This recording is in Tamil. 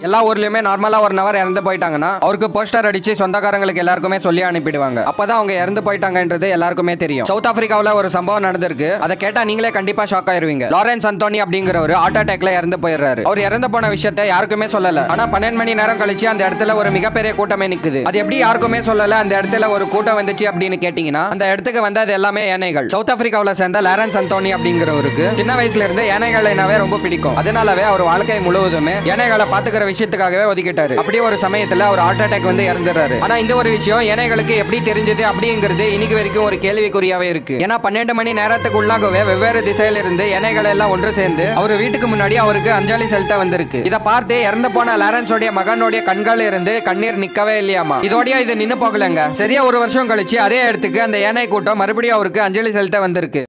எல்லா ஊர்லயுமே நார்மலா ஒரு நபர் இறந்து போயிட்டாங்கன்னா அவருக்கு போஸ்டர் அடிச்சு சொந்தக்காரங்களுக்கு எல்லாருக்குமே சொல்லி அனுப்பிடுவாங்க அப்பதான் அவங்க இறந்து போயிட்டாங்கன்றது எல்லாருக்குமே தெரியும் சவுத் ஆப்பிரிக்காவுல ஒரு சம்பவம் நடந்திருக்கு அதை கேட்டா நீங்களே கண்டிப்பா ஷாக் ஆயிருவீங்க லாரன்ஸ் அந்தோனி அப்படிங்கிற ஒரு ஹார்ட் அட்டாக்ல இறந்து போயிடுறாரு அவர் இறந்து போன விஷயத்தை யாருக்குமே சொல்லல ஆனா பன்னெண்டு மணி நேரம் கழிச்சு அந்த இடத்துல ஒரு மிகப்பெரிய கூட்டமே நிக்குது அது எப்படி யாருக்குமே சொல்லல அந்த இடத்துல ஒரு கூட்டம் வந்துச்சு அப்படின்னு கேட்டீங்கன்னா அந்த இடத்துக்கு வந்தது எல்லாமே யானைகள் சவுத் ஆப்பிரிக்காவுல சேர்ந்த லாரன்ஸ் அந்தோனி அப்படிங்கிறவருக்கு சின்ன வயசுல இருந்து யானைகளைனாவே ரொம்ப பிடிக்கும் அதனாலவே அவர் வாழ்க்கை முழுவதுமே யானைகளை பாத்துக்கிற விஷயத்துக்காகவே ஒதுக்கிட்டாரு அப்படி ஒரு சமயத்துல அவர் ஹார்ட் அட்டாக் வந்து இறந்துறாரு ஆனா இந்த ஒரு விஷயம் யானைகளுக்கு எப்படி தெரிஞ்சது அப்படிங்கிறது இன்னைக்கு வரைக்கும் ஒரு கேள்விக்குறியாவே இருக்கு ஏன்னா பன்னெண்டு மணி நேரத்துக்கு உள்ளாகவே வெவ்வேறு திசையில இருந்து யானைகள் எல்லாம் ஒன்று சேர்ந்து அவர் வீட்டுக்கு முன்னாடி அவருக்கு அஞ்சலி செலுத்த வந்திருக்கு இதை பார்த்து இறந்து போன லாரன்ஸோடைய மகனுடைய கண்கள் இருந்து கண்ணீர் நிக்கவே இல்லையாமா இதோடய இது நின்னு போகலங்க சரியா ஒரு வருஷம் கழிச்சு அதே இடத்துக்கு அந்த யானை கூட்டம் மறுபடியும் அவருக்கு அஞ்சலி செலுத்த வந்திருக்கு